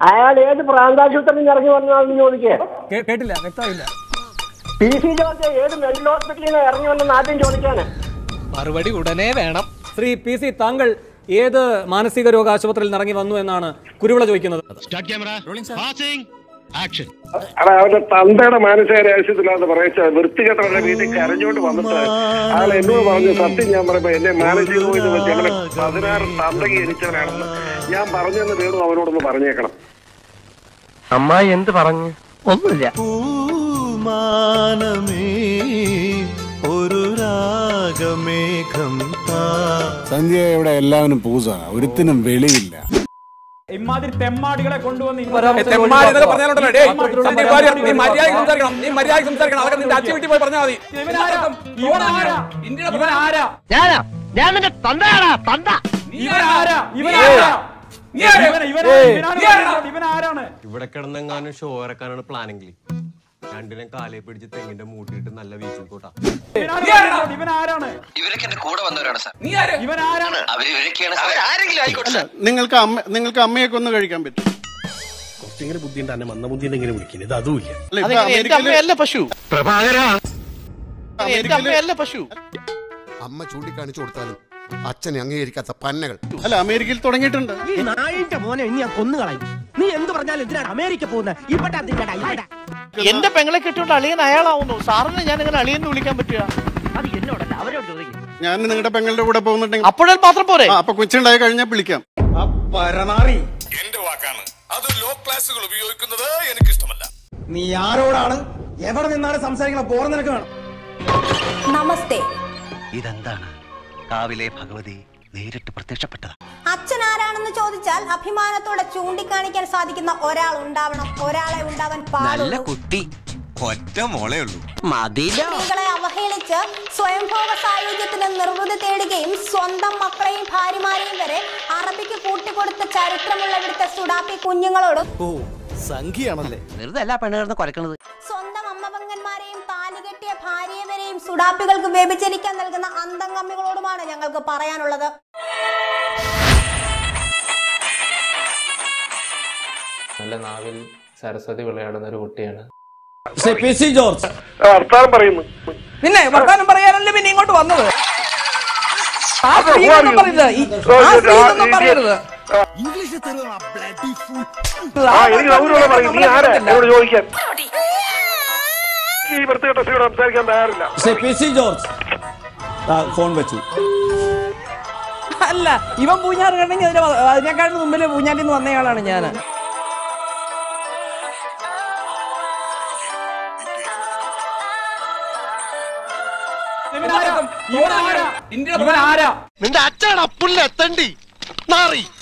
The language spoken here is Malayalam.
അയാൾ ഏത് പ്രാന്താശുപത്രിയിൽ ഇറങ്ങി വന്നതാണെന്ന് ചോദിക്കേ കേ- കേട്ടില്ല വ്യക്തമായില്ല പി സി ജോർജ് ഏത് മെന്റൽ ഹോസ്പിറ്റലിൽ നിന്ന് ഇറങ്ങി വന്നെന്ന് ആദ്യം ചോദിക്കാന് മറുപടി ഉടനെ വേണം ശ്രീ പി സി താങ്കൾ ഏത് മാനസിക രോഗ ആശുപത്രിയിൽ നിന്ന് ഇറങ്ങി വന്നു എന്നാണ് കുരുവിള ചോദിക്കുന്നത് എടാ അവന്റെ തന്തയുടെ മാനസികാരാവശ്യത്തിലാന്ന് പറയച്ച വൃത്തികെട്ടവരുടെ വീട്ടിൽ കരഞ്ഞോണ്ട് വന്നിട്ട് അയാൾ എന്നോട് പറഞ്ഞു സത്യം ഞാൻ പറയുമ്പോ എന്നെ മാനസിക പോയി വെച്ച് അങ്ങനെ പതിനാറ് തന്തകി ജനിച്ചവനാണെന്ന് ഞാൻ പറഞ്ഞെന്ന് വേണു അവനോടൊന്ന് പറഞ്ഞേക്കണം അമ്മായി എന്ത് പറഞ്ഞു ഒന്നുമില്ല പൂമാനമേ ഒരു രാഗമേഘം താ സന്ധ്യ ഇവിടെ എല്ലാവരും പൂസ ഒരുത്തിനും വെളിവില്ല ഇമാതിരി തെമ്മാടികളെ കൊണ്ടുവന്ന് തെമ്മാടി എന്നൊക്കെ പറഞ്ഞാലുണ്ടല്ലോ, ഡേയ്, സന്ദീപ് വാര്യർ, നീ മര്യാദയ്ക്ക് സംസാരിക്കണം നീ മര്യാദയ്ക്ക് സംസാരിക്കണം അതൊക്കെ നിന്റെ അച്ഛൻ വീട്ടിൽ പോയി പറഞ്ഞാൽ മതി ഇവനാരാ ഇവനാരാ ഇവനാരാ ഞാനാ ഞാൻ നിന്റെ തന്തയാടാ തന്ത ഇവനാരാ ഇവനാരാ ഇവൻ- ഇവനാ- ഇവനാണ് ഇവനാരാണ് ഇവിടെ കിടന്നെങ്ങാനും ഷോ ഇറക്കാനാണ് പ്ലാനെങ്കിൽ രണ്ടിനെ കാലേ പിടിച്ച് തെങ്ങിന്റെ മൂട്ടിയിട്ട് നല്ല വീച്ചിൽ കൂട്ടാ ഇവനാണ് ഇവനാരാണ് ഇവരൊക്കെ എന്റെ കൂടെ വന്നവരാണ് സാർ ഇവനാരാണ് അവര് ഇവരൊക്കെയാണ് സാർ ആരെങ്കിലും ആയിക്കോട്ടെ സാർ നിങ്ങൾക്ക് അമ്മ നിങ്ങൾക്ക് അമ്മയൊക്കെ ഒന്ന് കഴിക്കാൻ പറ്റും കുറച്ചിങ്ങനെ ബുദ്ധി തന്നെ മന്ദബുദ്ധി എങ്ങനെ വിളിക്കുന്നത് ഇത് അതുമില്ല അല്ല, ഇപ്പൊ അമേരിക്കയില് അമ്മയല്ല പശു എന്റെ അമേരിക്കയില് അമ്മയല്ല പശു അമ്മ ചൂണ്ടിക്കാണിച്ചു കൊടുത്താലും അച്ഛനെ അംഗീകരിക്കാത്ത പന്നകൾ അല്ല അമേരിക്കയിൽ തുടങ്ങിയിട്ടുണ്ട് നായിന്റെ മോനെ ഇനി ഞാൻ കൊന്നുകളയും നീ എന്ത് പറഞ്ഞാലും എന്തിനാണ് അമേരിക്ക പോകുന്നത് ഇവിടെ അതിന്റെ ഇവിടെ എന്റെ പെങ്ങളെ കെട്ടിയോണ്ട് അളിയൻ അയാളാവുന്നു സാറിനെ ഞാൻ ഇങ്ങനെ അളിയെന്ന് വിളിക്കാൻ പറ്റുക അത് എന്നോടല്ല അവരോട് ചോദിക്കും ഞാൻ നിങ്ങളുടെ പെങ്ങളുടെ കൂടെ പോകുന്നുണ്ടെങ്കിൽ അപ്പോഴേ മാത്രം പോരെ ആ, അപ്പൊ കൊച്ചുണ്ടായി കഴിഞ്ഞാൽ വിളിക്കാം എന്റെ വാക്കാണ് അത് ലോ ക്ലാസുകൾ ഉപയോഗിക്കുന്നത് എനിക്കിഷ്ടമല്ല നീ ആരോടാണ് എവിടെ നിന്നാണ് സംസാരിക്കണം പോറ നിനക്ക് വേണം നമസ്തേ ഇതെന്താണ് കാവിലെ ഭഗവതി നേരിട്ട് പ്രത്യക്ഷപ്പെട്ടതാ അച്ഛൻ ആരാണെന്ന് ചോദിച്ചാൽ അഭിമാനത്തോടെ ചൂണ്ടിക്കാണിക്കാൻ സാധിക്കുന്ന ഒരാൾ ഉണ്ടാവണം ഒരാളെ ഉണ്ടാവാൻ പാടുള്ളൂ കുട്ടി ഒറ്റ മോളേ ഉള്ളൂ മതിലോ സ്ത്രീകളെ അവഹേളിച്ച് സ്വയംഭോഗ സായുജ്യത്തിന് നിർവൃതി തേടുകയും സ്വന്തം മക്കളെയും ഭാര്യമാരെയും വരെ അറബിക്ക് കൂട്ടിക്കൊടുത്ത ചരിത്രമുള്ള ഇവിടുത്തെ സുഡാപ്പി കുഞ്ഞുങ്ങളോടും ഓ സംഖ്യയാണല്ലേ വെറുതെ അല്ല പെണ്ണുകിടന്ന് കുരക്കണത് സ്വന്തം അമ്മപങ്കന്മാരെയും താലികെട്ടിയ ഭാര്യയെ വരെയും സുഡാപ്പികൾക്ക് വ്യഭിചരിക്കാൻ നൽകുന്ന അന്തംഗമ്മികളോടുമാണ് ഞങ്ങൾക്ക് പറയാനുള്ളത് നല്ല നാവിൽ സരസ്വതി വിളയാടുന്ന ഒരു കുട്ടിയാണ് പി സി ജോർജ് വർത്താനം പറയുന്നു പിന്നെ വർത്താനം പറയാനല്ലേ പിന്നെ ഇങ്ങോട്ട് വന്നത് ആ അതെ, സ്ത്രീ who are എന്നൊന്നും you? പറയരുത് ഈ- Oh, ആ yes, സ്ത്രീ ah, എന്നൊന്നും Indian- പറയരുത് ആ എനിക്ക് ഗൗരവം പറയും നീ ആരാ എന്നോട് ചോദിക്കാൻ ഈ വൃത്തികെട്ട സ്ത്രീയോട് സംസാരിക്കാൻ തയ്യാറില്ല പി സി ജോർജ് ഫോൺ വെച്ചു അല്ല ഇവൻ പൂഞ്ഞാറ് കണ്ടെങ്കിൽ അതിന് അതിനേക്കാളും മുമ്പിൽ പൂഞ്ഞാറ്റിൽ നിന്ന് വന്നയാളാണ് ഞാൻ ഇവനാരാ ഇവനാരാ ഇവനാരാ നിന്റെ അച്ഛനാ പുല്ല എത്തണ്ടി നാറി